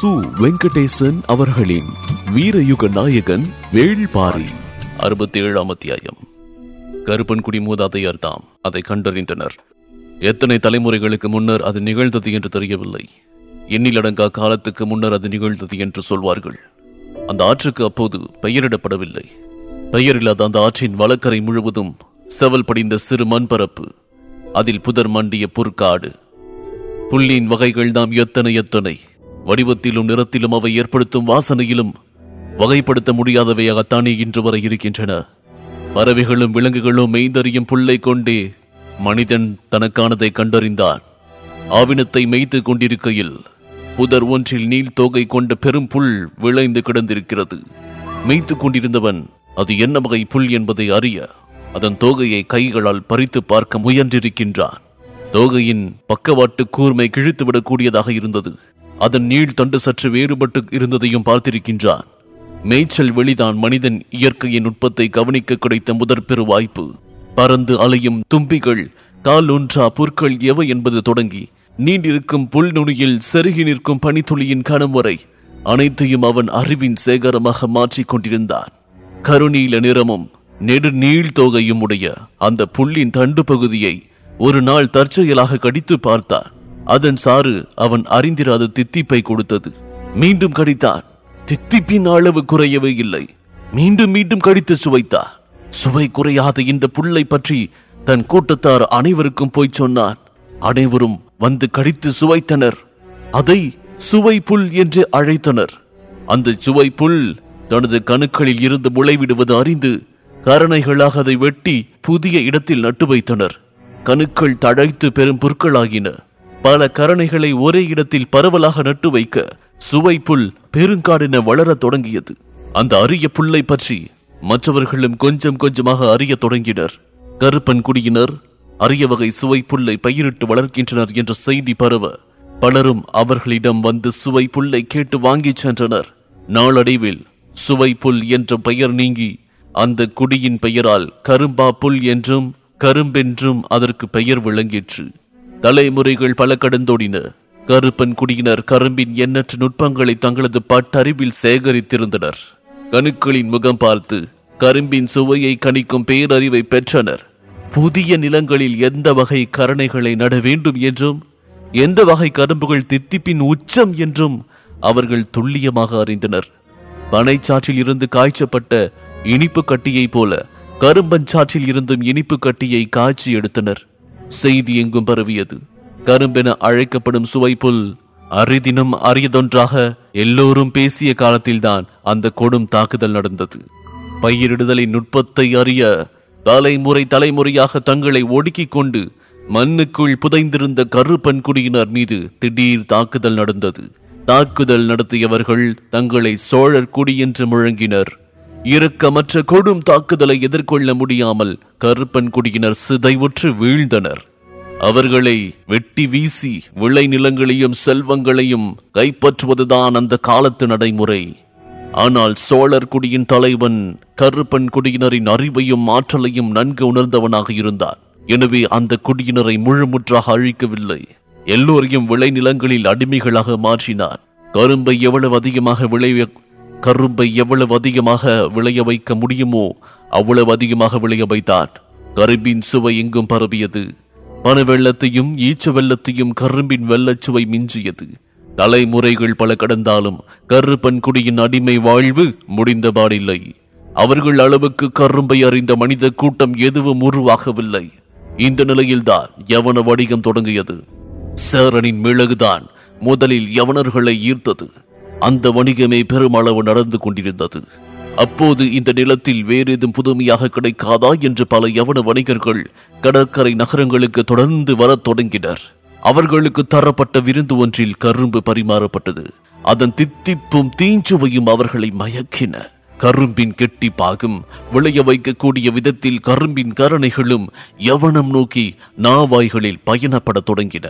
சு வெங்கடேசன் அவர்களின் வீரயுக நாயகன் வேள்பாரி அறுபத்தி ஏழாம் அத்தியாயம் கருப்பன்குடி மூதாதையர் தாம் அதை கண்டறிந்தனர் எத்தனை தலைமுறைகளுக்கு முன்னர் அது நிகழ்ந்தது என்று தெரியவில்லை எண்ணிலடங்கா காலத்துக்கு முன்னர் அது நிகழ்ந்தது என்று சொல்வார்கள் அந்த ஆற்றுக்கு அப்போது பெயரிடப்படவில்லை பெயரில்லாத அந்த ஆற்றின் வழக்கரை முழுவதும் செவல் படிந்த சிறு மண்பரப்பு அதில் புதர் மண்டிய புற்காடு புல்லின் வகைகள் நாம் எத்தனை எத்தனை வடிவத்திலும் நிறத்திலும் அவை ஏற்படுத்தும் வாசனையிலும் வகைப்படுத்த முடியாதவையாகத்தானே இன்று வரை இருக்கின்றன பறவைகளும் விலங்குகளும் மெய்தறியும் புல்லை கொண்டே மனிதன் தனக்கானதை கண்டறிந்தான் ஆவினத்தை மேய்த்து கொண்டிருக்கையில் புதர் ஒன்றில் நீள் தோகை கொண்ட பெரும் புல் விளைந்து கிடந்திருக்கிறது மேய்த்து கொண்டிருந்தவன் அது என்ன வகை புல் என்பதை அறிய அதன் தோகையை கைகளால் பறித்து பார்க்க முயன்றிருக்கின்றான் தோகையின் பக்கவாட்டு கூர்மை கிழித்துவிடக்கூடியதாக இருந்தது அதன் நீள் தண்டு சற்று வேறுபட்டு இருந்ததையும் பார்த்திருக்கின்றான் மேய்ச்சல் வெளிதான் மனிதன் இயற்கையின் நுட்பத்தை கவனிக்க கிடைத்த முதற் பெரு வாய்ப்பு பறந்து அலையும் தும்பிகள் கால் ஒன்றா புற்கள் எவை என்பது தொடங்கி நீண்டிருக்கும் புல் நுனியில் செருகி நிற்கும் பனித்துளியின் கணம் வரை அனைத்தையும் அவன் அறிவின் சேகரமாக மாற்றிக் கொண்டிருந்தான் கருநீல நிறமும் நெடு நீள் தோகையும் உடைய அந்த புல்லின் தண்டு பகுதியை ஒரு நாள் தற்செயலாக கடித்து பார்த்தான் அதன் சாறு அவன் அறிந்திராத தித்திப்பை கொடுத்தது மீண்டும் கடித்தான் தித்திப்பின் அளவு குறையவே இல்லை மீண்டும் மீண்டும் கடித்து சுவைத்தான் சுவை குறையாத இந்த புல்லை பற்றி தன் கூட்டத்தார் அனைவருக்கும் போய் சொன்னான் அனைவரும் வந்து கடித்து சுவைத்தனர் அதை சுவை புல் என்று அழைத்தனர் அந்த சுவை புல் தனது கணுக்களில் இருந்து முளைவிடுவது அறிந்து கரணைகளாக அதை வெட்டி புதிய இடத்தில் நட்டு வைத்தனர் கணுக்கள் தழைத்து பெரும் புற்களாகின பல கரணைகளை ஒரே இடத்தில் பரவலாக நட்டு வைக்க சுவை புல் பெருங்காடென வளரத் தொடங்கியது அந்த அரிய புல்லை பற்றி மற்றவர்களும் கொஞ்சம் கொஞ்சமாக அறியத் தொடங்கினர் கருப்பன் குடியினர் அரிய வகை சுவை புல்லை பயிரிட்டு வளர்க்கின்றனர் என்ற செய்தி பரவ பலரும் அவர்களிடம் வந்து சுவை புல்லை கேட்டு வாங்கிச் சென்றனர் நாளடைவில் சுவை புல் என்ற பெயர் நீங்கி அந்த குடியின் பெயரால் கரும்பா புல் என்றும் கரும்பென்றும் அதற்கு பெயர் விளங்கிற்று தலைமுறைகள் பல கடந்தோடின கருப்பன் குடியினர் கரும்பின் எண்ணற்ற நுட்பங்களை தங்களது பட்டறிவில் சேகரித்திருந்தனர் கணுக்களின் முகம் பார்த்து கரும்பின் சுவையை கணிக்கும் பேரறிவை பெற்றனர் புதிய நிலங்களில் எந்த வகை கரணைகளை நட வேண்டும் என்றும் எந்த வகை கரும்புகள் தித்திப்பின் உச்சம் என்றும் அவர்கள் துல்லியமாக அறிந்தனர் பனைச்சாற்றில் இருந்து காய்ச்சப்பட்ட இனிப்பு கட்டியைப் போல கரும்பஞ்சாற்றில் இருந்தும் இனிப்பு கட்டியை காய்ச்சி எடுத்தனர் செய்தி எங்கும் பரவியது கரும்பென அழைக்கப்படும் சுவைப்புல் அரிதினம் அரியதொன்றாக எல்லோரும் பேசிய காலத்தில்தான் அந்த கொடும் தாக்குதல் நடந்தது பயிரிடுதலின் நுட்பத்தை அறிய தலைமுறை தலைமுறையாக தங்களை ஒடுக்கிக் கொண்டு மண்ணுக்குள் புதைந்திருந்த கருப்பன் குடியினர் மீது திடீர் தாக்குதல் நடந்தது தாக்குதல் நடத்தியவர்கள் தங்களை சோழர் குடி என்று முழங்கினர் இரக்கமற்ற கொடும் தாக்குதலை எதிர்கொள்ள முடியாமல் கருப்பன் குடியினர் சிதைவுற்று வீழ்ந்தனர் அவர்களை வெட்டி வீசி விளை நிலங்களையும் செல்வங்களையும் கைப்பற்றுவதுதான் அந்த காலத்து நடைமுறை ஆனால் சோழர் குடியின் தலைவன் கருப்பன் குடியினரின் அறிவையும் ஆற்றலையும் நன்கு உணர்ந்தவனாக இருந்தான் எனவே அந்த குடியினரை முழுமுற்றாக அழிக்கவில்லை எல்லோரையும் விளைநிலங்களில் அடிமைகளாக மாற்றினான் கரும்பை எவ்வளவு அதிகமாக விளைய கரும்பை எவ்வளவு அதிகமாக விளைய வைக்க முடியுமோ அவ்வளவு அதிகமாக விளைய வைத்தான் கரும்பின் சுவை எங்கும் பரவியது பன வெள்ளத்தையும் ஈச்ச வெள்ளத்தையும் கரும்பின் வெள்ளச்சுவை மிஞ்சியது தலைமுறைகள் பல கடந்தாலும் கருப்பன் குடியின் அடிமை வாழ்வு முடிந்தபாடில்லை அவர்கள் அளவுக்கு கரும்பை அறிந்த மனித கூட்டம் எதுவும் உருவாகவில்லை இந்த நிலையில்தான் யவன வணிகம் தொடங்கியது சேரனின் மிளகுதான் முதலில் யவனர்களை ஈர்த்தது அந்த வணிகமே பெருமளவு நடந்து கொண்டிருந்தது அப்போது இந்த நிலத்தில் வேறேதும் புதுமையாக கிடைக்காதா என்று பல யவன வணிகர்கள் கடற்கரை நகரங்களுக்கு தொடர்ந்து வரத் தொடங்கினர் அவர்களுக்கு தரப்பட்ட விருந்து ஒன்றில் கரும்பு பரிமாறப்பட்டது அதன் தித்திப்பும் தீஞ்சுவையும் அவர்களை மயக்கின கரும்பின் கெட்டி பாகும் விளைய வைக்கக்கூடிய விதத்தில் கரும்பின் கரணைகளும் யவனம் நோக்கி நாவாய்களில் பயணப்படத் தொடங்கின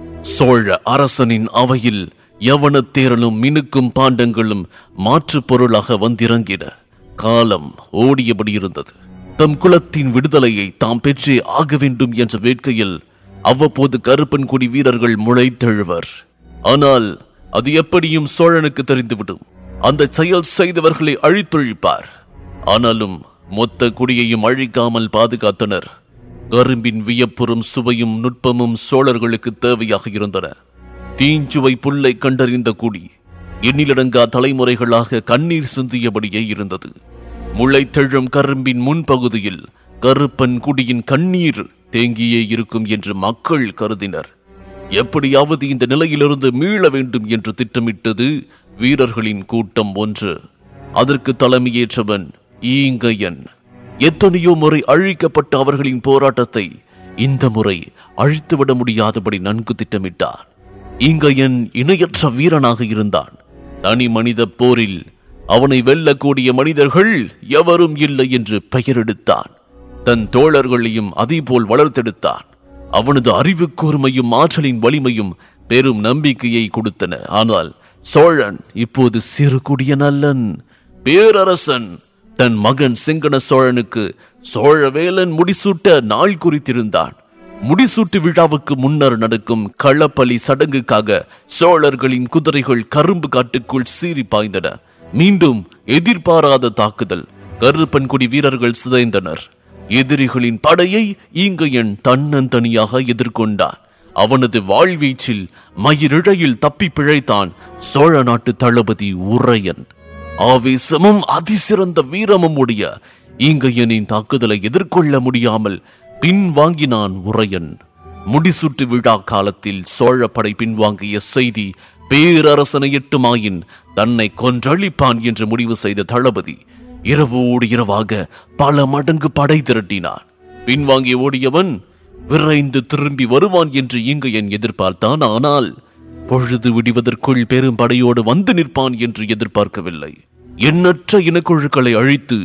சோழ அரசனின் அவையில் யவனத்தேரலும் மினுக்கும் பாண்டங்களும் மாற்றுப் பொருளாக வந்திறங்கின காலம் ஓடியபடி இருந்தது தம் குலத்தின் விடுதலையை தாம் பெற்றே ஆக வேண்டும் என்ற வேட்கையில் அவ்வப்போது கருப்பன் கொடி வீரர்கள் முளைத்தெழுவர் ஆனால் அது எப்படியும் சோழனுக்கு தெரிந்துவிடும் அந்த செயல் செய்தவர்களை அழித்தொழிப்பார் ஆனாலும் மொத்த குடியையும் அழிக்காமல் பாதுகாத்தனர் கரும்பின் வியப்புறும் சுவையும் நுட்பமும் சோழர்களுக்கு தேவையாக இருந்தன தீஞ்சுவை புல்லை கண்டறிந்த குடி எண்ணிலடங்கா தலைமுறைகளாக கண்ணீர் சிந்தியபடியே இருந்தது முளைத்தெழும் கரும்பின் முன்பகுதியில் கருப்பன் குடியின் கண்ணீர் தேங்கியே இருக்கும் என்று மக்கள் கருதினர் எப்படியாவது இந்த நிலையிலிருந்து மீள வேண்டும் என்று திட்டமிட்டது வீரர்களின் கூட்டம் ஒன்று அதற்கு தலைமையேற்றவன் ஈங்கையன் எத்தனையோ முறை அழிக்கப்பட்ட அவர்களின் போராட்டத்தை இந்த முறை அழித்துவிட முடியாதபடி நன்கு திட்டமிட்டான் ஈங்கையன் இணையற்ற வீரனாக இருந்தான் தனி மனித போரில் அவனை வெல்லக்கூடிய மனிதர்கள் எவரும் இல்லை என்று பெயரெடுத்தான் தன் தோழர்களையும் அதேபோல் வளர்த்தெடுத்தான் அவனது அறிவு கூர்மையும் ஆற்றலின் வலிமையும் பெரும் நம்பிக்கையை கொடுத்தன ஆனால் சோழன் இப்போது சிறு குடியன் அல்லன் பேரரசன் தன் மகன் சிங்கன சோழனுக்கு சோழவேலன் முடிசூட்ட நாள் குறித்திருந்தான் முடிசூட்டு விழாவுக்கு முன்னர் நடக்கும் களப்பலி சடங்குக்காக சோழர்களின் குதிரைகள் கரும்பு காட்டுக்குள் சீறி பாய்ந்தன மீண்டும் எதிர்பாராத தாக்குதல் கருப்பன்குடி வீரர்கள் சிதைந்தனர் எதிரிகளின் படையை ஈங்கையன் தன்னந்தனியாக எதிர்கொண்டான் அவனது வாழ்வீச்சில் மயிரிழையில் தப்பி பிழைத்தான் சோழ நாட்டு தளபதி உரையன் ஆவேசமும் அதிசிறந்த வீரமும் உடைய ஈங்கையனின் தாக்குதலை எதிர்கொள்ள முடியாமல் பின்வாங்கினான் உரையன் முடிசூட்டு விழா காலத்தில் சோழப்படை பின்வாங்கிய செய்தி பேரரசனை எட்டுமாயின் தன்னை கொன்றழிப்பான் என்று முடிவு செய்த தளபதி இரவோடு இரவாக பல மடங்கு படை திரட்டினான் பின்வாங்கி ஓடியவன் விரைந்து திரும்பி வருவான் என்று ஈங்கையன் எதிர்பார்த்தான் ஆனால் பொழுது விடிவதற்குள் பெரும் படையோடு வந்து நிற்பான் என்று எதிர்பார்க்கவில்லை எண்ணற்ற இனக்குழுக்களை அழித்து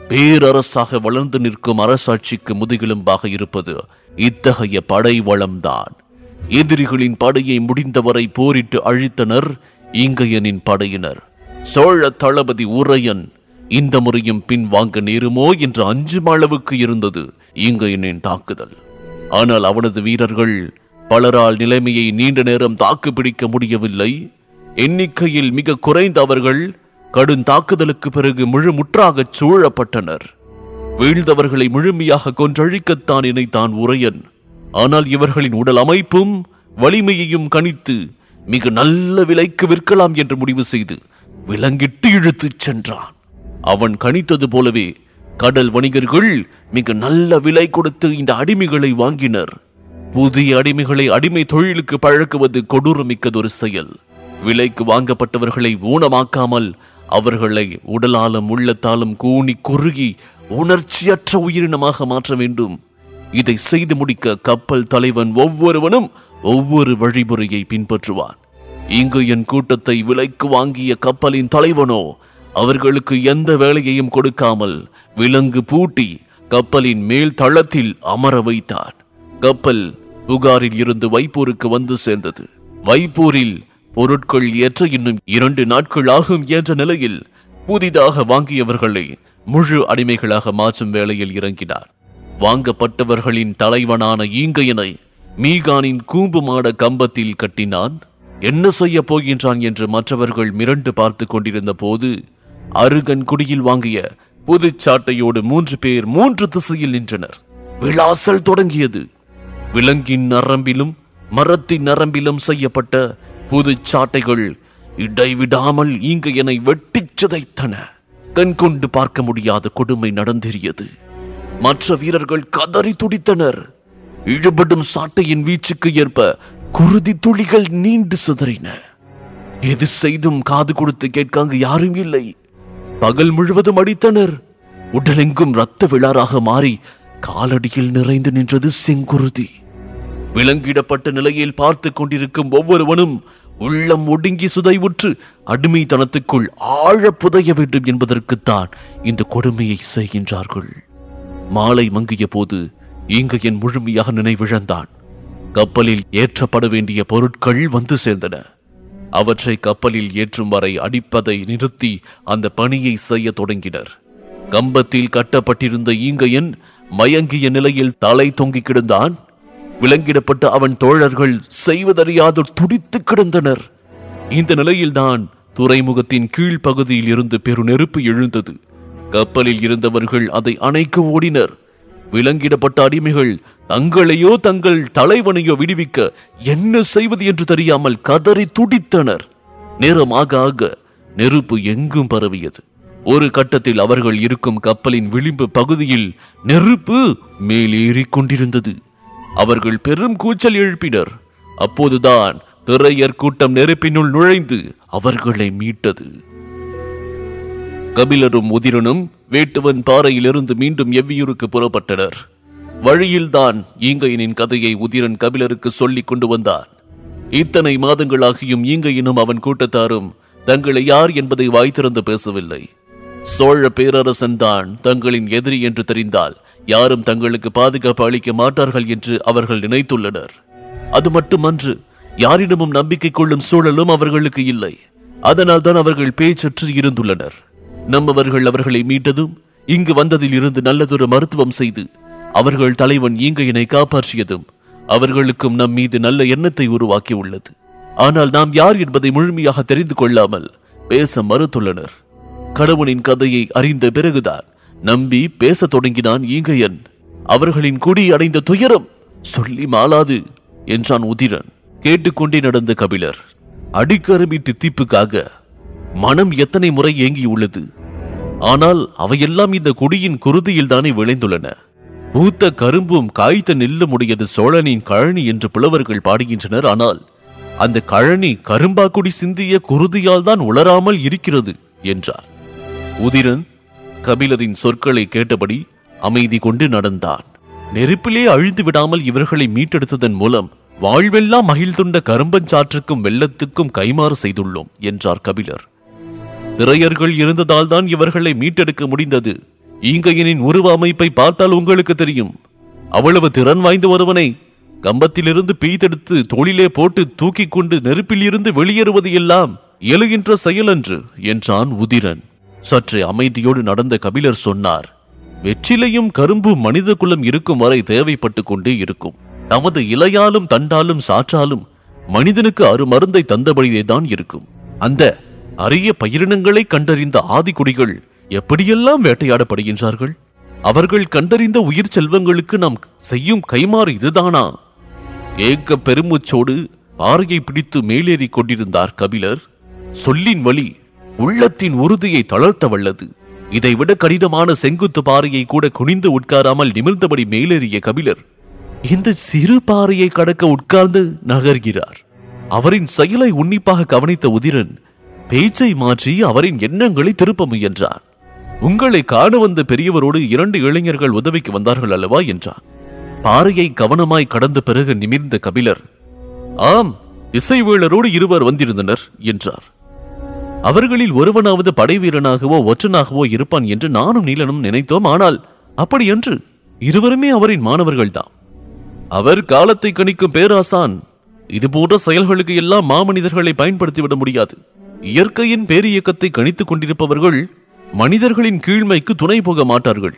பேரரசாக வளர்ந்து நிற்கும் அரசாட்சிக்கு முதுகெலும்பாக இருப்பது இத்தகைய படை வளம்தான் எதிரிகளின் படையை முடிந்தவரை போரிட்டு அழித்தனர் ஈங்கையனின் படையினர் சோழ தளபதி உரையன் இந்த முறையும் பின்வாங்க நேருமோ என்று அஞ்சும் அளவுக்கு இருந்தது ஈங்கையனின் தாக்குதல் ஆனால் அவனது வீரர்கள் பலரால் நிலைமையை நீண்ட நேரம் தாக்குப்பிடிக்க முடியவில்லை எண்ணிக்கையில் மிக குறைந்த அவர்கள் கடும் தாக்குதலுக்கு பிறகு முழு முற்றாகச் சூழப்பட்டனர் வீழ்ந்தவர்களை முழுமையாக கொன்றழிக்கத்தான் நினைத்தான் உரையன் ஆனால் இவர்களின் உடல் அமைப்பும் வலிமையையும் கணித்து மிக நல்ல விலைக்கு விற்கலாம் என்று முடிவு செய்து விலங்கிட்டு இழுத்துச் சென்றான் அவன் கணித்தது போலவே கடல் வணிகர்கள் மிக நல்ல விலை கொடுத்து இந்த அடிமைகளை வாங்கினர் புதிய அடிமைகளை அடிமை தொழிலுக்கு பழக்குவது கொடூரமிக்கதொரு செயல் விலைக்கு வாங்கப்பட்டவர்களை ஊனமாக்காமல் அவர்களை உடலாலும் உள்ளத்தாலும் கூனி குறுகி உணர்ச்சியற்ற உயிரினமாக மாற்ற வேண்டும் இதை செய்து முடிக்க கப்பல் தலைவன் ஒவ்வொருவனும் ஒவ்வொரு வழிமுறையை பின்பற்றுவான் இங்கு என் கூட்டத்தை விலைக்கு வாங்கிய கப்பலின் தலைவனோ அவர்களுக்கு எந்த வேலையையும் கொடுக்காமல் விலங்கு பூட்டி கப்பலின் மேல் தளத்தில் அமர வைத்தான் கப்பல் புகாரில் இருந்து வைப்பூருக்கு வந்து சேர்ந்தது வைப்பூரில் பொருட்கள் ஏற்ற இன்னும் இரண்டு நாட்கள் ஆகும் என்ற நிலையில் புதிதாக வாங்கியவர்களை முழு அடிமைகளாக மாற்றும் வேலையில் இறங்கினார் வாங்கப்பட்டவர்களின் தலைவனான ஈங்கையனை மீகானின் கூம்பு மாட கம்பத்தில் கட்டினான் என்ன செய்ய போகின்றான் என்று மற்றவர்கள் மிரண்டு பார்த்து கொண்டிருந்த போது அருகன் குடியில் வாங்கிய புதுச்சாட்டையோடு மூன்று பேர் மூன்று திசையில் நின்றனர் விளாசல் தொடங்கியது விலங்கின் நரம்பிலும் மரத்தின் நரம்பிலும் செய்யப்பட்ட புதுச்சாட்டைகள் இடைவிடாமல் ஈங்கையனை வெட்டிச் சிதைத்தன கண் கொண்டு பார்க்க முடியாத கொடுமை நடந்தேறியது மற்ற வீரர்கள் கதறி துடித்தனர் இழுபடும் சாட்டையின் வீச்சுக்கு ஏற்ப குருதி துளிகள் நீண்டு சிதறின எது செய்தும் காது கொடுத்து கேட்க அங்கு யாரும் இல்லை பகல் முழுவதும் அடித்தனர் உடலெங்கும் ரத்த விழாராக மாறி காலடியில் நிறைந்து நின்றது செங்குருதி விலங்கிடப்பட்ட நிலையில் பார்த்து கொண்டிருக்கும் ஒவ்வொருவனும் உள்ளம் ஒடுங்கி சுதைவுற்று அடிமைத்தனத்துக்குள் ஆழ புதைய வேண்டும் என்பதற்குத்தான் இந்த கொடுமையை செய்கின்றார்கள் மாலை மங்கிய போது ஈங்கையன் முழுமையாக நினைவிழந்தான் கப்பலில் ஏற்றப்பட வேண்டிய பொருட்கள் வந்து சேர்ந்தன அவற்றை கப்பலில் ஏற்றும் வரை அடிப்பதை நிறுத்தி அந்த பணியை செய்ய தொடங்கினர் கம்பத்தில் கட்டப்பட்டிருந்த ஈங்கையன் மயங்கிய நிலையில் தலை தொங்கிக் கிடந்தான் விலங்கிடப்பட்ட அவன் தோழர்கள் செய்வதறியாது துடித்து கிடந்தனர் இந்த நிலையில்தான் துறைமுகத்தின் கீழ்ப்பகுதியில் இருந்து பெருநெருப்பு எழுந்தது கப்பலில் இருந்தவர்கள் அதை அணைக்க ஓடினர் விலங்கிடப்பட்ட அடிமைகள் தங்களையோ தங்கள் தலைவனையோ விடுவிக்க என்ன செய்வது என்று தெரியாமல் கதறி துடித்தனர் நேரம் ஆக ஆக நெருப்பு எங்கும் பரவியது ஒரு கட்டத்தில் அவர்கள் இருக்கும் கப்பலின் விளிம்பு பகுதியில் நெருப்பு மேலேறிக் கொண்டிருந்தது அவர்கள் பெரும் கூச்சல் எழுப்பினர் அப்போதுதான் திரையர் கூட்டம் நெருப்பினுள் நுழைந்து அவர்களை மீட்டது கபிலரும் உதிரனும் வேட்டுவன் பாறையிலிருந்து மீண்டும் எவ்வியூருக்கு புறப்பட்டனர் வழியில்தான் ஈங்கையனின் கதையை உதிரன் கபிலருக்கு சொல்லிக் கொண்டு வந்தான் இத்தனை மாதங்களாகியும் ஈங்கையனும் அவன் கூட்டத்தாரும் தங்களை யார் என்பதை வாய் திறந்து பேசவில்லை சோழ பேரரசன் தான் தங்களின் எதிரி என்று தெரிந்தால் யாரும் தங்களுக்கு பாதுகாப்பு அளிக்க மாட்டார்கள் என்று அவர்கள் நினைத்துள்ளனர் அது மட்டுமன்று யாரிடமும் நம்பிக்கை கொள்ளும் சூழலும் அவர்களுக்கு இல்லை அதனால்தான் அவர்கள் பேச்சற்று இருந்துள்ளனர் நம்மவர்கள் அவர்களை மீட்டதும் இங்கு வந்ததில் இருந்து நல்லதொரு மருத்துவம் செய்து அவர்கள் தலைவன் ஈங்கையனை காப்பாற்றியதும் அவர்களுக்கும் நம் மீது நல்ல எண்ணத்தை உருவாக்கி உள்ளது ஆனால் நாம் யார் என்பதை முழுமையாக தெரிந்து கொள்ளாமல் பேச மறுத்துள்ளனர் கடவுளின் கதையை அறிந்த பிறகுதான் நம்பி பேசத் தொடங்கினான் ஈங்கையன் அவர்களின் குடி அடைந்த துயரம் சொல்லி மாளாது என்றான் உதிரன் கேட்டுக்கொண்டே நடந்த கபிலர் அடிக்கருமி தித்திப்புக்காக மனம் எத்தனை முறை ஏங்கியுள்ளது ஆனால் அவையெல்லாம் இந்த குடியின் குருதியில் தானே விளைந்துள்ளன பூத்த கரும்பும் காய்த்த நெல்லும் உடையது சோழனின் கழனி என்று புலவர்கள் பாடுகின்றனர் ஆனால் அந்த கழனி கரும்பாக்குடி சிந்திய குருதியால் தான் உளராமல் இருக்கிறது என்றார் உதிரன் கபிலரின் சொற்களை கேட்டபடி அமைதி கொண்டு நடந்தான் நெருப்பிலே அழிந்து விடாமல் இவர்களை மீட்டெடுத்ததன் மூலம் வாழ்வெல்லாம் மகிழ்ந்துண்ட கரும்பஞ்சாற்றுக்கும் வெள்ளத்துக்கும் கைமாறு செய்துள்ளோம் என்றார் கபிலர் திரையர்கள் இருந்ததால் தான் இவர்களை மீட்டெடுக்க முடிந்தது ஈங்கையனின் உருவ அமைப்பை பார்த்தால் உங்களுக்கு தெரியும் அவ்வளவு திறன் வாய்ந்த ஒருவனை கம்பத்திலிருந்து பெய்தெடுத்து தோளிலே போட்டு தூக்கிக் கொண்டு நெருப்பில் இருந்து வெளியேறுவது எல்லாம் எழுகின்ற செயலன்று என்றான் உதிரன் சற்றே அமைதியோடு நடந்த கபிலர் சொன்னார் வெற்றிலையும் கரும்பு மனித குலம் இருக்கும் வரை தேவைப்பட்டு கொண்டே இருக்கும் தமது இலையாலும் தண்டாலும் சாற்றாலும் மனிதனுக்கு அருமருந்தை தந்தபடியே தான் இருக்கும் அந்த அரிய பயிரினங்களை கண்டறிந்த ஆதிக்குடிகள் எப்படியெல்லாம் வேட்டையாடப்படுகின்றார்கள் அவர்கள் கண்டறிந்த உயிர் செல்வங்களுக்கு நாம் செய்யும் கைமாறு இதுதானா ஏக்க பெருமூச்சோடு பாறையை பிடித்து மேலேறிக் கொண்டிருந்தார் கபிலர் சொல்லின் வழி உள்ளத்தின் உறுதியை தளர்த்த வல்லது இதைவிட கடினமான செங்குத்து பாறையை கூட குனிந்து உட்காராமல் நிமிர்ந்தபடி மேலேறிய கபிலர் இந்த சிறு பாறையை கடக்க உட்கார்ந்து நகர்கிறார் அவரின் செயலை உன்னிப்பாக கவனித்த உதிரன் பேச்சை மாற்றி அவரின் எண்ணங்களை திருப்ப முயன்றான் உங்களை காண வந்த பெரியவரோடு இரண்டு இளைஞர்கள் உதவிக்கு வந்தார்கள் அல்லவா என்றான் பாறையை கவனமாய் கடந்த பிறகு நிமிர்ந்த கபிலர் ஆம் இசைவேளரோடு இருவர் வந்திருந்தனர் என்றார் அவர்களில் ஒருவனாவது படை வீரனாகவோ ஒற்றனாகவோ இருப்பான் என்று நானும் நீலனும் நினைத்தோம் ஆனால் அப்படி என்று இருவருமே அவரின் மாணவர்கள்தான் அவர் காலத்தை கணிக்கும் பேராசான் இது போன்ற செயல்களுக்கு எல்லாம் மாமனிதர்களை பயன்படுத்திவிட முடியாது இயற்கையின் பேரியக்கத்தை கணித்துக் கொண்டிருப்பவர்கள் மனிதர்களின் கீழ்மைக்கு துணை போக மாட்டார்கள்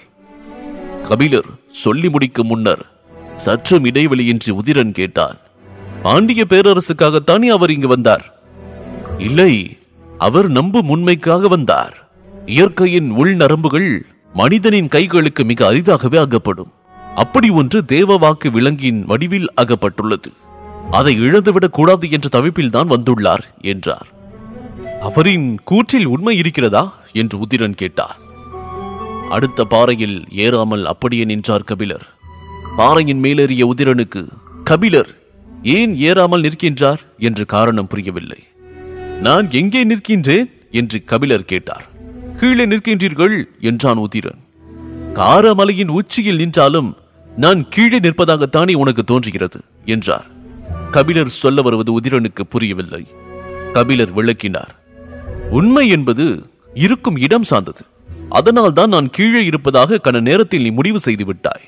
கபிலர் சொல்லி முடிக்கும் முன்னர் சற்றும் இடைவெளியின்றி உதிரன் கேட்டான் பாண்டிய பேரரசுக்காகத்தானே அவர் இங்கு வந்தார் இல்லை அவர் நம்பும் உண்மைக்காக வந்தார் இயற்கையின் உள் நரம்புகள் மனிதனின் கைகளுக்கு மிக அரிதாகவே அகப்படும் அப்படி ஒன்று தேவ வாக்கு விலங்கின் வடிவில் அகப்பட்டுள்ளது அதை இழந்துவிடக் கூடாது என்ற தவிப்பில் தான் வந்துள்ளார் என்றார் அவரின் கூற்றில் உண்மை இருக்கிறதா என்று உதிரன் கேட்டார் அடுத்த பாறையில் ஏறாமல் அப்படியே நின்றார் கபிலர் பாறையின் மேலேறிய உதிரனுக்கு கபிலர் ஏன் ஏறாமல் நிற்கின்றார் என்று காரணம் புரியவில்லை நான் எங்கே நிற்கின்றேன் என்று கபிலர் கேட்டார் கீழே நிற்கின்றீர்கள் என்றான் உதிரன் காரமலையின் உச்சியில் நின்றாலும் நான் கீழே நிற்பதாகத்தானே உனக்கு தோன்றுகிறது என்றார் கபிலர் சொல்ல வருவது உதிரனுக்கு புரியவில்லை கபிலர் விளக்கினார் உண்மை என்பது இருக்கும் இடம் சார்ந்தது அதனால் தான் நான் கீழே இருப்பதாக கன நேரத்தில் நீ முடிவு செய்து விட்டாய்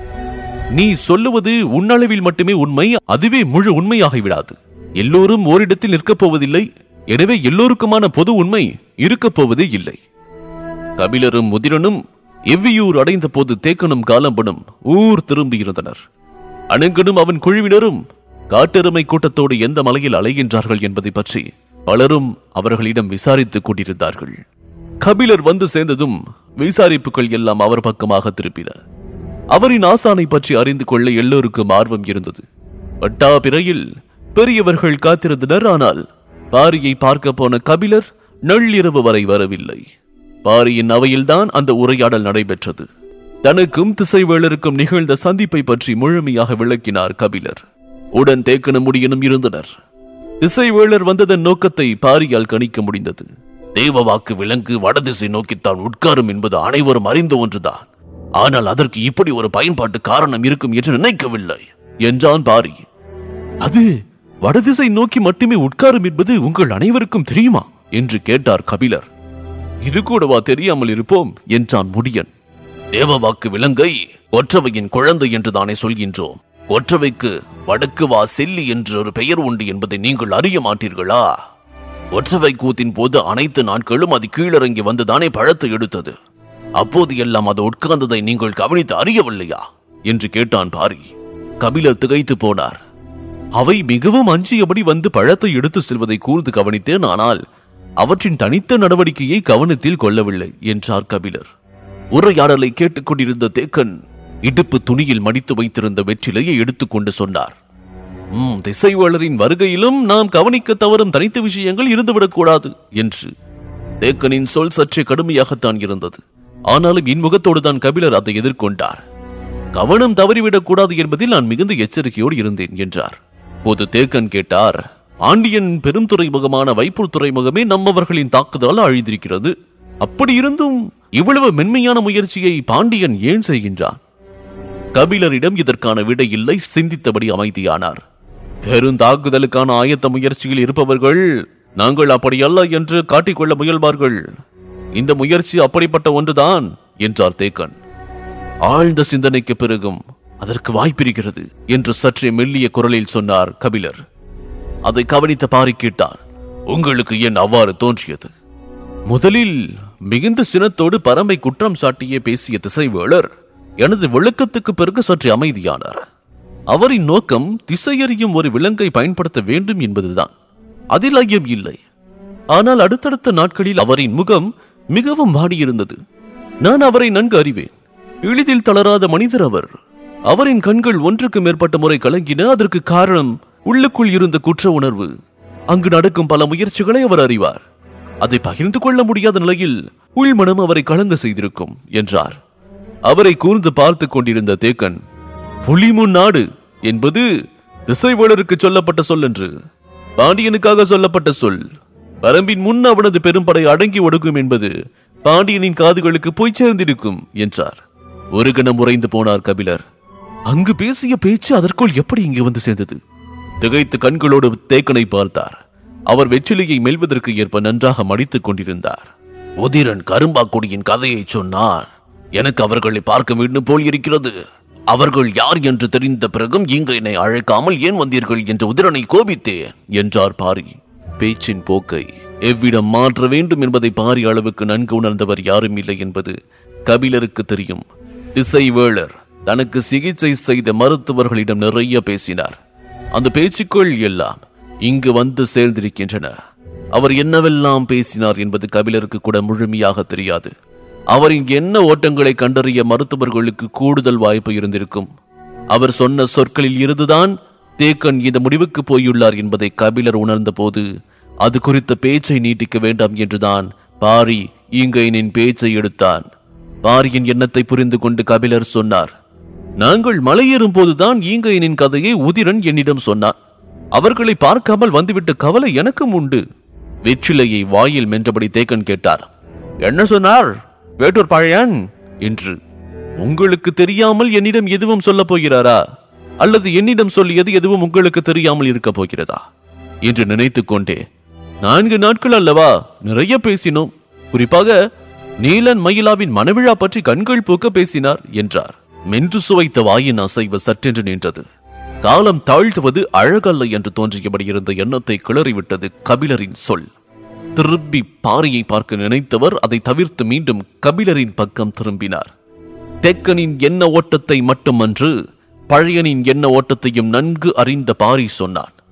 நீ சொல்லுவது உன்னளவில் மட்டுமே உண்மை அதுவே முழு உண்மையாகி விடாது எல்லோரும் ஓரிடத்தில் நிற்கப் போவதில்லை எனவே எல்லோருக்குமான பொது உண்மை இருக்கப் போவதே இல்லை கபிலரும் முதிரனும் எவ்வியூர் அடைந்த போது தேக்கனும் காலம்பனும் ஊர் திரும்பியிருந்தனர் அணங்கனும் அவன் குழுவினரும் காட்டெருமை கூட்டத்தோடு எந்த மலையில் அலைகின்றார்கள் என்பதை பற்றி பலரும் அவர்களிடம் விசாரித்துக் கொண்டிருந்தார்கள் கபிலர் வந்து சேர்ந்ததும் விசாரிப்புகள் எல்லாம் அவர் பக்கமாக திருப்பின அவரின் ஆசானை பற்றி அறிந்து கொள்ள எல்லோருக்கும் ஆர்வம் இருந்தது பட்டாபிறையில் பெரியவர்கள் காத்திருந்தனர் ஆனால் பாரியை பார்க்க போன கபிலர் நள்ளிரவு வரை வரவில்லை பாரியின் அவையில்தான் அந்த உரையாடல் நடைபெற்றது தனக்கும் திசைவேளருக்கும் நிகழ்ந்த சந்திப்பை பற்றி முழுமையாக விளக்கினார் கபிலர் உடன் தேக்கனும் முடியனும் இருந்தனர் திசைவேளர் வந்ததன் நோக்கத்தை பாரியால் கணிக்க முடிந்தது தேவவாக்கு விலங்கு வடதிசை நோக்கித்தான் உட்காரும் என்பது அனைவரும் அறிந்த ஒன்றுதான் ஆனால் அதற்கு இப்படி ஒரு பயன்பாட்டு காரணம் இருக்கும் என்று நினைக்கவில்லை என்றான் பாரி அது வடதிசை நோக்கி மட்டுமே உட்காரும் என்பது உங்கள் அனைவருக்கும் தெரியுமா என்று கேட்டார் கபிலர் இது கூடவா தெரியாமல் இருப்போம் என்றான் முடியன் தேவவாக்கு விலங்கை ஒற்றவையின் குழந்தை என்று தானே சொல்கின்றோம் ஒற்றவைக்கு வடக்கு வா செல்லி என்று ஒரு பெயர் உண்டு என்பதை நீங்கள் அறிய மாட்டீர்களா ஒற்றவை கூத்தின் போது அனைத்து நாட்களும் அது கீழிறங்கி வந்துதானே பழத்தை எடுத்தது அப்போது எல்லாம் அது உட்கார்ந்ததை நீங்கள் கவனித்து அறியவில்லையா என்று கேட்டான் பாரி கபிலர் திகைத்து போனார் அவை மிகவும் அஞ்சியபடி வந்து பழத்தை எடுத்து செல்வதை கூர்ந்து கவனித்தேன் ஆனால் அவற்றின் தனித்த நடவடிக்கையை கவனத்தில் கொள்ளவில்லை என்றார் கபிலர் உரையாடலை கேட்டுக்கொண்டிருந்த தேக்கன் இடுப்பு துணியில் மடித்து வைத்திருந்த வெற்றிலையை எடுத்துக்கொண்டு சொன்னார் "ம், திசைவேளரின் வருகையிலும் நாம் கவனிக்க தவறும் தனித்த விஷயங்கள் இருந்துவிடக்கூடாது என்று தேக்கனின் சொல் சற்றே கடுமையாகத்தான் இருந்தது ஆனாலும் இன்முகத்தோடு தான் கபிலர் அதை எதிர்கொண்டார் கவனம் தவறிவிடக் கூடாது என்பதில் நான் மிகுந்த எச்சரிக்கையோடு இருந்தேன் என்றார் போது தேக்கன் கேட்டார் ஆண்டியன் பெரும் துறைமுகமான வைப்பூர் துறைமுகமே நம்மவர்களின் தாக்குதலால் அழிந்திருக்கிறது அப்படி இருந்தும் இவ்வளவு மென்மையான முயற்சியை பாண்டியன் ஏன் செய்கின்றான் கபிலரிடம் இதற்கான விடை இல்லை சிந்தித்தபடி அமைதியானார் பெருந்தாக்குதலுக்கான ஆயத்த முயற்சியில் இருப்பவர்கள் நாங்கள் அப்படி அல்ல என்று காட்டிக்கொள்ள முயல்வார்கள் இந்த முயற்சி அப்படிப்பட்ட ஒன்றுதான் என்றார் தேக்கன் ஆழ்ந்த சிந்தனைக்கு பிறகும் அதற்கு வாய்ப்பிருக்கிறது என்று சற்றே மெல்லிய குரலில் சொன்னார் கபிலர் அதை கவனித்த பாரி கேட்டார் உங்களுக்கு ஏன் அவ்வாறு தோன்றியது முதலில் மிகுந்த சினத்தோடு பரம்பை குற்றம் சாட்டியே பேசிய திசைவேளர் எனது விளக்கத்துக்கு பிறகு சற்று அமைதியானார் அவரின் நோக்கம் திசையறியும் ஒரு விலங்கை பயன்படுத்த வேண்டும் என்பதுதான் அதில் ஐயம் இல்லை ஆனால் அடுத்தடுத்த நாட்களில் அவரின் முகம் மிகவும் வாடியிருந்தது நான் அவரை நன்கு அறிவேன் எளிதில் தளராத மனிதர் அவர் அவரின் கண்கள் ஒன்றுக்கு மேற்பட்ட முறை கலங்கின அதற்கு காரணம் உள்ளுக்குள் இருந்த குற்ற உணர்வு அங்கு நடக்கும் பல முயற்சிகளை அவர் அறிவார் அதை பகிர்ந்து கொள்ள முடியாத நிலையில் உள்மனம் அவரை கலங்க செய்திருக்கும் என்றார் அவரை கூர்ந்து பார்த்துக் கொண்டிருந்த தேக்கன் புலிமுன் நாடு என்பது திசைவேளருக்கு சொல்லப்பட்ட சொல் என்று பாண்டியனுக்காக சொல்லப்பட்ட சொல் பரம்பின் முன் அவனது பெரும்படை அடங்கி ஒடுக்கும் என்பது பாண்டியனின் காதுகளுக்கு போய் சேர்ந்திருக்கும் என்றார் ஒரு கணம் உறைந்து போனார் கபிலர் அங்கு பேசிய பேச்சு அதற்குள் எப்படி இங்கு வந்து சேர்ந்தது திகைத்து கண்களோடு தேக்கனை பார்த்தார் அவர் வெற்றிலையை மெல்வதற்கு ஏற்ப நன்றாக மடித்துக் கொண்டிருந்தார் உதிரன் கரும்பாக்குடியின் கதையை சொன்னார் எனக்கு அவர்களை பார்க்க வேண்டும் போல் இருக்கிறது அவர்கள் யார் என்று தெரிந்த பிறகும் இங்கு என்னை அழைக்காமல் ஏன் வந்தீர்கள் என்று உதிரனை கோபித்தேன் என்றார் பாரி பேச்சின் போக்கை எவ்விடம் மாற்ற வேண்டும் என்பதை பாரி அளவுக்கு நன்கு உணர்ந்தவர் யாரும் இல்லை என்பது கபிலருக்கு தெரியும் திசைவேளர் தனக்கு சிகிச்சை செய்த மருத்துவர்களிடம் நிறைய பேசினார் அந்த பேச்சுக்கள் எல்லாம் இங்கு வந்து சேர்ந்திருக்கின்றன அவர் என்னவெல்லாம் பேசினார் என்பது கபிலருக்கு கூட முழுமையாக தெரியாது அவரின் என்ன ஓட்டங்களை கண்டறிய மருத்துவர்களுக்கு கூடுதல் வாய்ப்பு இருந்திருக்கும் அவர் சொன்ன சொற்களில் இருந்துதான் தேக்கன் இந்த முடிவுக்கு போயுள்ளார் என்பதை கபிலர் உணர்ந்தபோது அது குறித்த பேச்சை நீட்டிக்க வேண்டாம் என்றுதான் பாரி ஈங்கையனின் பேச்சை எடுத்தான் பாரியின் எண்ணத்தை புரிந்து கொண்டு கபிலர் சொன்னார் நாங்கள் மலையேறும் போதுதான் ஈங்கையனின் கதையை உதிரன் என்னிடம் சொன்னார் அவர்களை பார்க்காமல் வந்துவிட்ட கவலை எனக்கும் உண்டு வெற்றிலையை வாயில் மென்றபடி தேக்கன் கேட்டார் என்ன சொன்னார் வேட்டூர் பழையன் என்று உங்களுக்கு தெரியாமல் என்னிடம் எதுவும் சொல்லப் போகிறாரா அல்லது என்னிடம் சொல்லியது எதுவும் உங்களுக்கு தெரியாமல் இருக்க போகிறதா என்று நினைத்துக் கொண்டே நான்கு நாட்கள் அல்லவா நிறைய பேசினோம் குறிப்பாக நீலன் மயிலாவின் மனவிழா பற்றி கண்கள் பூக்க பேசினார் என்றார் மென்று சுவைத்த வாயின் அசைவு சற்றென்று நின்றது காலம் தாழ்த்துவது அழகல்ல என்று தோன்றியபடி இருந்த எண்ணத்தை கிளறிவிட்டது கபிலரின் சொல் திரும்பி பாறையை பார்க்க நினைத்தவர் அதை தவிர்த்து மீண்டும் கபிலரின் பக்கம் திரும்பினார் தெக்கனின் எண்ண ஓட்டத்தை மட்டுமன்று பழையனின் எண்ண ஓட்டத்தையும் நன்கு அறிந்த பாரி சொன்னான்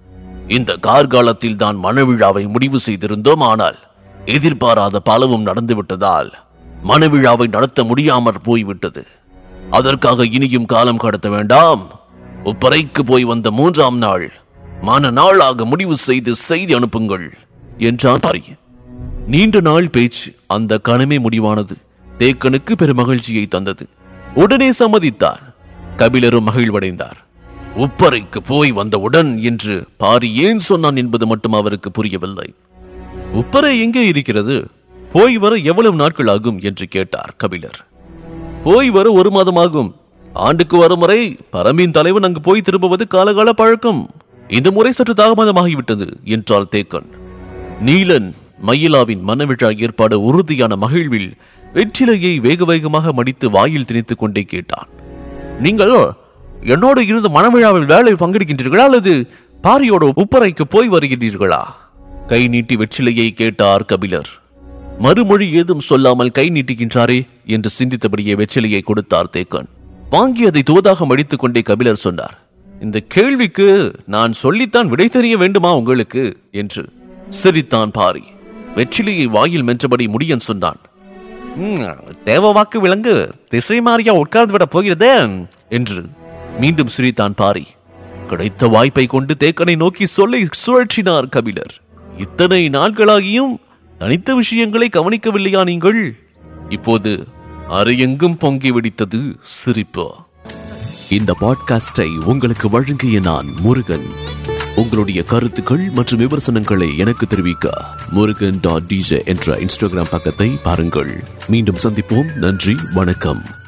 இந்த கார்காலத்தில் தான் மணவிழாவை முடிவு செய்திருந்தோம் ஆனால் எதிர்பாராத பலவும் நடந்துவிட்டதால் மணவிழாவை நடத்த முடியாமற் போய்விட்டது அதற்காக இனியும் காலம் கடத்த வேண்டாம் உப்பறைக்கு போய் வந்த மூன்றாம் நாள் மன நாளாக முடிவு செய்து செய்தி அனுப்புங்கள் என்றான் பாரி நீண்ட நாள் பேச்சு அந்த கணமே முடிவானது தேக்கனுக்கு பெருமகிழ்ச்சியை தந்தது உடனே சம்மதித்தார் கபிலரும் மகிழ்வடைந்தார் உப்பறைக்கு போய் வந்தவுடன் என்று பாரி ஏன் சொன்னான் என்பது மட்டும் அவருக்கு புரியவில்லை உப்பறை எங்கே இருக்கிறது போய் வர எவ்வளவு நாட்கள் ஆகும் என்று கேட்டார் கபிலர் போய் வர ஒரு மாதம் ஆகும் ஆண்டுக்கு வரும் முறை பரம்பின் தலைவன் அங்கு போய் திரும்புவது காலகால பழக்கம் இந்த முறை சற்று தாமதமாகிவிட்டது என்றாள் தேக்கன் நீலன் மயிலாவின் மனவிழா ஏற்பாடு உறுதியான மகிழ்வில் வெற்றிலையை வேக வேகமாக மடித்து வாயில் திணித்துக் கொண்டே கேட்டான் நீங்கள் என்னோடு இருந்து மணவிழாவில் வேலை பங்கெடுக்கின்றீர்களா அல்லது பாரியோட உப்பறைக்கு போய் வருகிறீர்களா கை நீட்டி வெற்றிலையை கேட்டார் கபிலர் மறுமொழி ஏதும் சொல்லாமல் கை நீட்டுகின்றாரே என்று சிந்தித்தபடியே வெற்றிலையை கொடுத்தார் தேக்கன் வாங்கியதை தோதாக மடித்துக் கொண்டே கபிலர் சொன்னார் இந்த கேள்விக்கு நான் சொல்லித்தான் விடை தெரிய வேண்டுமா உங்களுக்கு என்று சிரித்தான் பாரி வெற்றிலையை வாயில் மென்றபடி முடியன் சொன்னான் "ம், தேவ வாக்கு விலங்கு திசை மாறியா உட்கார்ந்து விட போகிறதே என்று மீண்டும் சிரித்தான் பாரி கிடைத்த வாய்ப்பை கொண்டு தேக்கனை நோக்கி சொல்லை சுழற்றினார் கபிலர் இத்தனை நாட்களாகியும் தனித்த விஷயங்களை கவனிக்கவில்லையா நீங்கள் இப்போது அறையெங்கும் பொங்கி வெடித்தது சிரிப்பு இந்த பாட்காஸ்டை உங்களுக்கு வழங்கிய நான் முருகன் உங்களுடைய கருத்துக்கள் மற்றும் விமர்சனங்களை எனக்கு தெரிவிக்க முருகன் டாட் டிஜே என்ற இன்ஸ்டாகிராம் பக்கத்தை பாருங்கள் மீண்டும் சந்திப்போம் நன்றி வணக்கம்